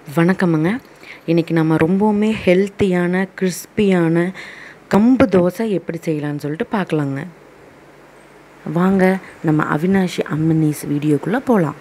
வணக்கமுங்க இன்றைக்கி நம்ம ரொம்பவுமே ஹெல்த்தியான கிறிஸ்பியான கம்பு தோசை எப்படி செய்யலான்னு சொல்லிட்டு பார்க்கலாங்க வாங்க நம்ம அவினாஷி அம்மனீஸ் வீடியோக்குள்ளே போகலாம்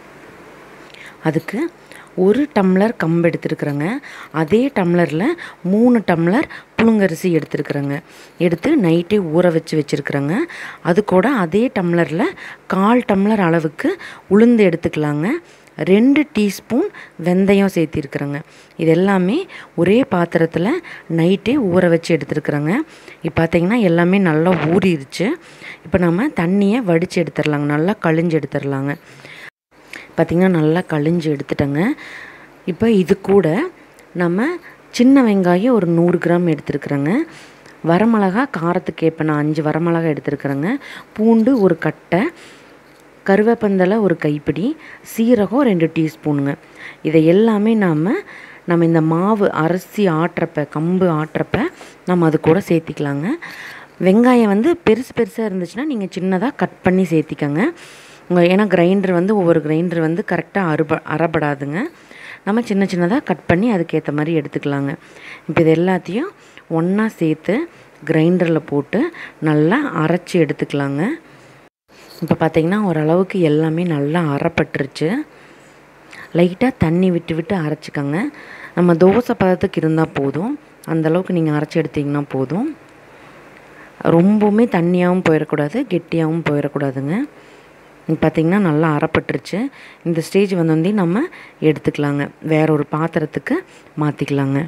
அதுக்கு ஒரு டம்ளர் கம்பு எடுத்துருக்குறேங்க அதே டம்ளரில் மூணு டம்ளர் புழுங்கரிசி எடுத்துருக்குறேங்க எடுத்து நைட்டே ஊற வச்சு வச்சுருக்குறேங்க அது கூட அதே டம்ளரில் கால் டம்ளர் அளவுக்கு உளுந்து எடுத்துக்கலாங்க ரெண்டு டீஸ்பூன் வெந்தயம் சேர்த்திருக்கிறேங்க இது எல்லாமே ஒரே பாத்திரத்தில் நைட்டே ஊற வச்சு எடுத்துருக்குறேங்க இப்போ பார்த்தீங்கன்னா எல்லாமே நல்லா ஊறிடுச்சு இப்போ நம்ம தண்ணியை வடித்து எடுத்துடலாங்க நல்லா கழிஞ்சு எடுத்துடலாங்க பார்த்திங்கன்னா நல்லா கழிஞ்சு எடுத்துட்டேங்க இப்போ இது கூட நம்ம சின்ன வெங்காயம் ஒரு நூறு கிராம் எடுத்துருக்குறேங்க வரமிளகா காரத்துக்கு ஏற்ப நான் அஞ்சு வரமிளகா எடுத்துருக்குறேங்க பூண்டு ஒரு கட்டை கருவேப்பந்தலை ஒரு கைப்பிடி சீரகம் ரெண்டு டீஸ்பூனுங்க இதை எல்லாமே நாம் நம்ம இந்த மாவு அரிசி ஆட்டுறப்ப கம்பு ஆட்டுறப்ப நம்ம அது கூட சேர்த்திக்கலாங்க வெங்காயம் வந்து பெருசு பெருசாக இருந்துச்சுன்னா நீங்கள் சின்னதாக கட் பண்ணி சேர்த்திக்கங்க உங்கள் ஏன்னா கிரைண்டர் வந்து ஒவ்வொரு கிரைண்டர் வந்து கரெக்டாக அறுப அறப்படாதுங்க நம்ம சின்ன சின்னதாக கட் பண்ணி அதுக்கேற்ற மாதிரி எடுத்துக்கலாங்க இப்போ இது எல்லாத்தையும் ஒன்றா சேர்த்து கிரைண்டரில் போட்டு நல்லா அரைச்சி எடுத்துக்கலாங்க இப்போ பார்த்திங்கன்னா ஓரளவுக்கு எல்லாமே நல்லா அறப்பட்டுருச்சு லைட்டாக தண்ணி விட்டு விட்டு அரைச்சிக்கோங்க நம்ம தோசை பதத்துக்கு இருந்தால் போதும் அந்தளவுக்கு நீங்கள் அரைச்சி எடுத்திங்கன்னா போதும் ரொம்பவுமே தண்ணியாகவும் போயிடக்கூடாது கெட்டியாகவும் போயிடக்கூடாதுங்க பார்த்திங்கன்னா நல்லா அறப்பட்டுருச்சு இந்த ஸ்டேஜ் வந்து நம்ம எடுத்துக்கலாங்க வேற ஒரு பாத்திரத்துக்கு மாற்றிக்கலாங்க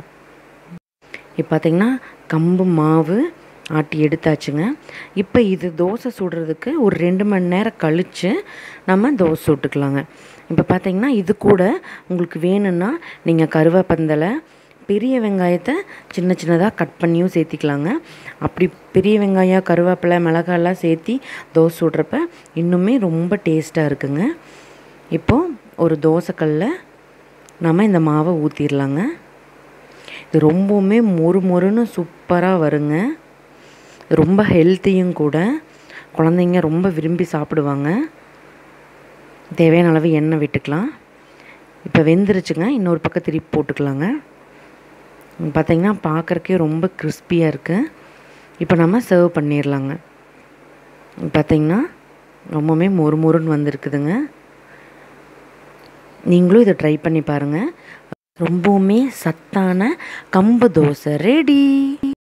இப்போ பார்த்திங்கன்னா கம்பு மாவு ஆட்டி எடுத்தாச்சுங்க இப்போ இது தோசை சுடுறதுக்கு ஒரு ரெண்டு மணி நேரம் கழித்து நம்ம தோசை சுட்டுக்கலாங்க இப்போ பார்த்திங்கன்னா இது கூட உங்களுக்கு வேணும்னா நீங்கள் கருவேப்பந்தலை பெரிய வெங்காயத்தை சின்ன சின்னதாக கட் பண்ணியும் சேர்த்திக்கலாங்க அப்படி பெரிய வெங்காயம் கருவேப்பிலை மிளகாயெல்லாம் சேர்த்தி தோசை சுடுறப்ப இன்னுமே ரொம்ப டேஸ்ட்டாக இருக்குங்க இப்போது ஒரு தோசைக்கல்ல நம்ம இந்த மாவை ஊற்றிடலாங்க இது ரொம்பவுமே மொறு மொறுன்னு சூப்பராக வருங்க ரொம்ப ஹெல்த்தியும் கூட குழந்தைங்க ரொம்ப விரும்பி சாப்பிடுவாங்க தேவையான அளவு எண்ணெய் விட்டுக்கலாம் இப்போ வெந்துருச்சுங்க இன்னொரு பக்கம் திருப்பி போட்டுக்கலாங்க பார்த்திங்கன்னா பார்க்குறக்கே ரொம்ப கிறிஸ்பியாக இருக்குது இப்போ நம்ம சர்வ் பண்ணிடலாங்க பார்த்திங்கன்னா ரொம்பவுமே மொறு மொறுன்னு வந்திருக்குதுங்க நீங்களும் இதை ட்ரை பண்ணி பாருங்கள் ரொம்பவுமே சத்தான கம்பு தோசை ரெடி